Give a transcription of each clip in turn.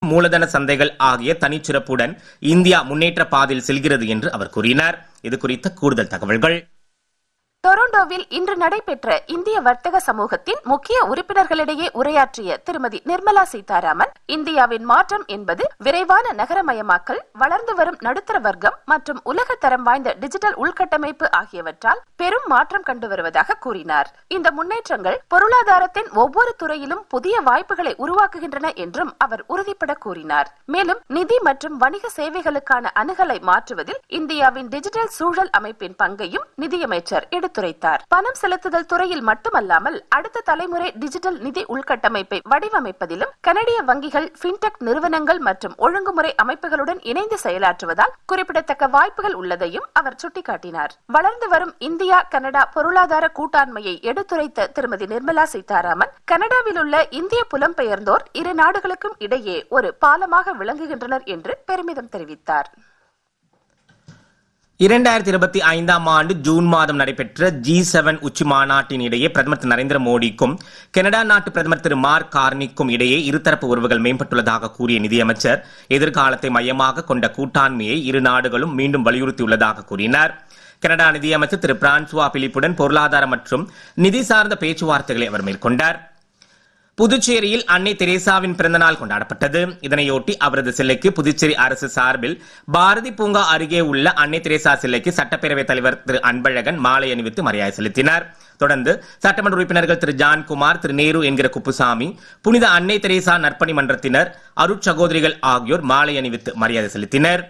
மூலதன சந்தைகள் ஆகிய தனிச்சிறப்புடன் இந்தியா முன்னேற்ற பாதையில் செல்கிறது என்று அவர் கூறினார் இது குறித்த கூடுதல் தகவல்கள் டொரண்டோவில் இன்று நடைபெற்ற இந்திய வர்த்தக சமூகத்தின் முக்கிய உறுப்பினர்களிடையே உரையாற்றிய திருமதி நிர்மலா சீதாராமன் இந்தியாவின் மாற்றம் என்பது விரைவான நகரமயமாக்கல் வளர்ந்து வரும் நடுத்தர வர்க்கம் மற்றும் உலக தரம் வாய்ந்த டிஜிட்டல் உள்கட்டமைப்பு ஆகியவற்றால் பெரும் மாற்றம் கண்டு வருவதாக கூறினார் இந்த முன்னேற்றங்கள் பொருளாதாரத்தின் ஒவ்வொரு துறையிலும் புதிய வாய்ப்புகளை உருவாக்குகின்றன என்றும் அவர் உறுதிபட கூறினார் மேலும் நிதி மற்றும் வணிக சேவைகளுக்கான அணுகலை மாற்றுவதில் இந்தியாவின் டிஜிட்டல் சூழல் அமைப்பின் பங்கையும் நிதியமைச்சர் எடுத்துரைத்தார் பணம் செலுத்துதல் துறையில் மட்டுமல்லாமல் அடுத்த தலைமுறை டிஜிட்டல் நிதி உள்கட்டமைப்பை வடிவமைப்பதிலும் கனடிய வங்கிகள் பின்டெக் நிறுவனங்கள் மற்றும் ஒழுங்குமுறை அமைப்புகளுடன் இணைந்து செயலாற்றுவதால் குறிப்பிடத்தக்க வாய்ப்புகள் உள்ளதையும் அவர் சுட்டிக்காட்டினார் வளர்ந்து வரும் இந்தியா கனடா பொருளாதார கூட்டாண்மையை எடுத்துரைத்த திருமதி நிர்மலா சீதாராமன் கனடாவில் உள்ள இந்திய புலம்பெயர்ந்தோர் இரு நாடுகளுக்கும் இடையே ஒரு பாலமாக விளங்குகின்றனர் என்று பெருமிதம் தெரிவித்தார் இரண்டாயிரத்தி இருபத்தி ஐந்தாம் ஆண்டு ஜூன் மாதம் நடைபெற்ற ஜி செவன் உச்சி மாநாட்டின் இடையே பிரதமர் திரு நரேந்திர மோடிக்கும் கனடா நாட்டு பிரதமர் திரு மார்க் கார்னிக்கும் இடையே இருதரப்பு உறவுகள் மேம்பட்டுள்ளதாக கூறிய நிதியமைச்சர் எதிர்காலத்தை மையமாக கொண்ட கூட்டாண்மையை இரு நாடுகளும் மீண்டும் வலியுறுத்தியுள்ளதாக கூறினார் கனடா நிதியமைச்சர் திரு பிரான்சுவா பிலிப்புடன் பொருளாதார மற்றும் நிதி சார்ந்த பேச்சுவார்த்தைகளை அவர் மேற்கொண்டார் புதுச்சேரியில் அன்னை தெரேசாவின் பிறந்தநாள் கொண்டாடப்பட்டது இதனையொட்டி அவரது சிலைக்கு புதுச்சேரி அரசு சார்பில் பாரதி பூங்கா அருகே உள்ள அன்னை தெரேசா சிலைக்கு சட்டப்பேரவைத் தலைவர் திரு அன்பழகன் மாலை அணிவித்து மரியாதை செலுத்தினார் தொடர்ந்து சட்டமன்ற உறுப்பினர்கள் திரு ஜான்குமார் திரு நேரு என்கிற குப்புசாமி புனித அன்னை தெரேசா நற்பணி மன்றத்தினர் அருட்சகோதரிகள் ஆகியோர் மாலை அணிவித்து மரியாதை செலுத்தினர்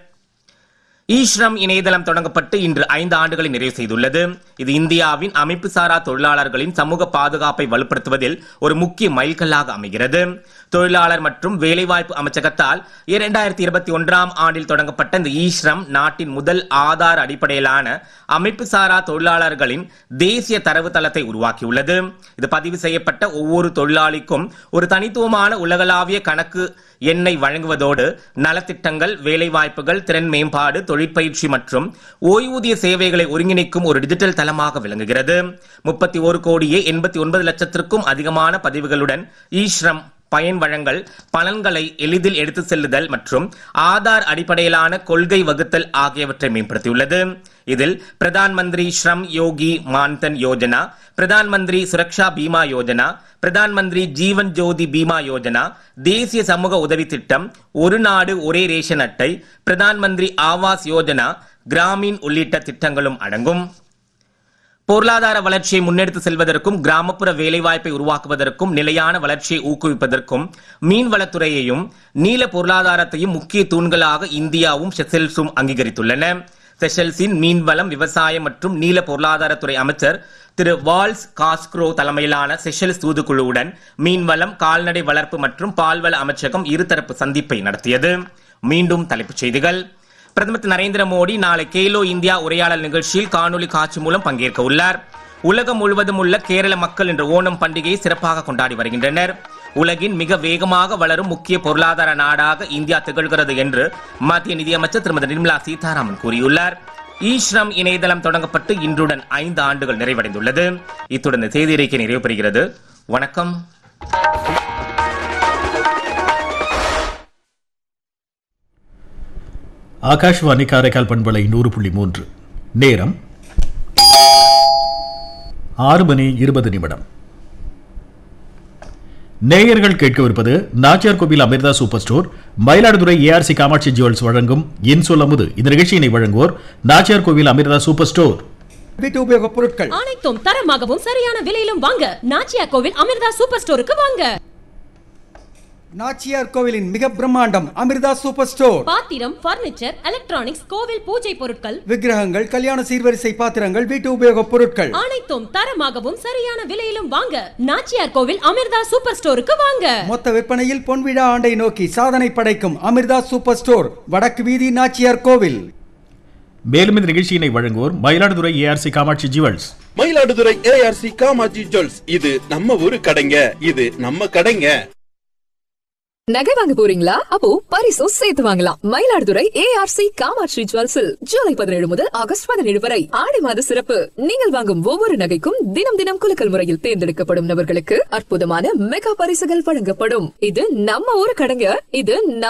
ஈஸ்ரம் இணையதளம் தொடங்கப்பட்டு இன்று ஐந்து ஆண்டுகளை நிறைவு செய்துள்ளது இது இந்தியாவின் அமைப்பு சாரா தொழிலாளர்களின் சமூக பாதுகாப்பை வலுப்படுத்துவதில் ஒரு முக்கிய மைல்கல்லாக அமைகிறது தொழிலாளர் மற்றும் வேலைவாய்ப்பு அமைச்சகத்தால் இரண்டாயிரத்தி இருபத்தி ஒன்றாம் ஆண்டில் தொடங்கப்பட்ட இந்த ஈஸ்ரம் நாட்டின் முதல் ஆதார் அடிப்படையிலான அமைப்பு சாரா தொழிலாளர்களின் தேசிய தரவுத்தளத்தை உருவாக்கியுள்ளது இது பதிவு செய்யப்பட்ட ஒவ்வொரு தொழிலாளிக்கும் ஒரு தனித்துவமான உலகளாவிய கணக்கு எண்ணை வழங்குவதோடு நலத்திட்டங்கள் வேலைவாய்ப்புகள் திறன் மேம்பாடு தொழிற்பயிற்சி மற்றும் ஓய்வூதிய சேவைகளை ஒருங்கிணைக்கும் ஒரு டிஜிட்டல் தளமாக விளங்குகிறது முப்பத்தி ஒரு கோடியே எண்பத்தி ஒன்பது லட்சத்திற்கும் அதிகமான பதிவுகளுடன் ஈஸ்ரம் பயன் வழங்கல் பலன்களை எளிதில் எடுத்து செல்லுதல் மற்றும் ஆதார் அடிப்படையிலான கொள்கை வகுத்தல் ஆகியவற்றை மேம்படுத்தியுள்ளது இதில் பிரதான் மந்திரி ஸ்ரம் யோகி மான்தன் யோஜனா பிரதான் மந்திரி சுரக்ஷா பீமா யோஜனா பிரதான் மந்திரி ஜீவன் ஜோதி பீமா யோஜனா தேசிய சமூக உதவி திட்டம் ஒரு நாடு ஒரே ரேஷன் அட்டை பிரதான் மந்திரி ஆவாஸ் யோஜனா கிராமீன் உள்ளிட்ட திட்டங்களும் அடங்கும் பொருளாதார வளர்ச்சியை முன்னெடுத்து செல்வதற்கும் கிராமப்புற வேலைவாய்ப்பை உருவாக்குவதற்கும் நிலையான வளர்ச்சியை ஊக்குவிப்பதற்கும் மீன்வளத்துறையையும் நீல பொருளாதாரத்தையும் முக்கிய தூண்களாக இந்தியாவும் செசல்ஸும் அங்கீகரித்துள்ளன செஷல்ஸின் மீன்வளம் விவசாயம் மற்றும் நீல பொருளாதாரத்துறை அமைச்சர் திரு வால்ஸ் காஸ்க்ரோ தலைமையிலான செஷல்ஸ் தூதுக்குழுவுடன் மீன்வளம் கால்நடை வளர்ப்பு மற்றும் பால்வள அமைச்சகம் இருதரப்பு சந்திப்பை நடத்தியது மீண்டும் தலைப்புச் செய்திகள் பிரதமர் திரு நரேந்திர மோடி நாளை கேலோ இந்தியா உரையாடல் நிகழ்ச்சியில் காணொலி காட்சி மூலம் பங்கேற்க உள்ளார் உலகம் முழுவதும் உள்ள கேரள மக்கள் இன்று ஓணம் பண்டிகையை சிறப்பாக கொண்டாடி வருகின்றனர் உலகின் மிக வேகமாக வளரும் முக்கிய பொருளாதார நாடாக இந்தியா திகழ்கிறது என்று மத்திய நிதியமைச்சர் திருமதி நிர்மலா சீதாராமன் கூறியுள்ளார் ஈஸ்ரம் இணையதளம் தொடங்கப்பட்டு இன்றுடன் ஐந்து ஆண்டுகள் நிறைவடைந்துள்ளது இத்துடன் இந்த செய்தி அறிக்கை நிறைவு பெறுகிறது வணக்கம் ஆகாஷ்வாணி காரைக்கால் பண்பலை நூறு புள்ளி மூன்று நேரம் ஆறு மணி இருபது நிமிடம் நேயர்கள் கேட்கவிருப்பது Nachiyar Kovil Amirtha super store Mayiladuthurai ARC Kamatchi jewels வழங்கும் இன் சொல்லமுது இந்த நிகழ்ச்சியினை வழங்குவோர் நாச்சியார் கோவில் அமிர்தா சூப்பர் ஸ்டோர் வீட்டு உபயோகப் பொருட்கள் அனைத்தும் தரமாகவும் சரியான விலையிலும் வாங்க நாச்சியா கோவில் அமிர்தா சூப்பர் ஸ்டோருக்கு வாங்க நாச்சியார் கோவிலின் மிக பிரம்மாண்டம் அமிர்தா சூப்பர் ஸ்டோர் பாத்திரம் பர்னிச்சர் எலக்ட்ரானிக்ஸ் கோவில் பூஜை பொருட்கள் விக்கிரகங்கள் கல்யாண சீர்வரிசை பாத்திரங்கள் வீட்டு உபயோகப் பொருட்கள் அனைத்தும் தரமாகவும் சரியான விலையிலும் வாங்க நாச்சியார் கோவில் அமிர்தா சூப்பர் ஸ்டோருக்கு வாங்க மொத்த விற்பனையில் பொன்விழா ஆண்டை நோக்கி சாதனை படைக்கும் அமிர்தா சூப்பர் ஸ்டோர் வடக்கு வீதி நாச்சியார் கோவில் மேலும் இந்த நிகழ்ச்சியினை வழங்குவோர் மயிலாடுதுறை ஏஆர்சி காமாட்சி ஜுவல்ஸ் மயிலாடுதுறை ஏஆர்சி காமாஜி ஜுவல்ஸ் இது நம்ம ஊரு கடைங்க இது நம்ம கடைங்க நகை வாங்க போறீங்களா அப்போ பரிசும் சேர்த்து வாங்கலாம் மயிலாடுதுறை ஏஆர்சி காமாட்சி ஜுவல்ஸில் ஜூலை பதினேழு முதல் ஆகஸ்ட் பதினேழு வரை ஆடி மாத சிறப்பு நீங்கள் வாங்கும் ஒவ்வொரு நகைக்கும் தினம் தினம் குலுக்கல் முறையில் தேர்ந்தெடுக்கப்படும் நபர்களுக்கு அற்புதமான மெகா பரிசுகள் வழங்கப்படும் இது நம்ம ஊரு கடைங்க இது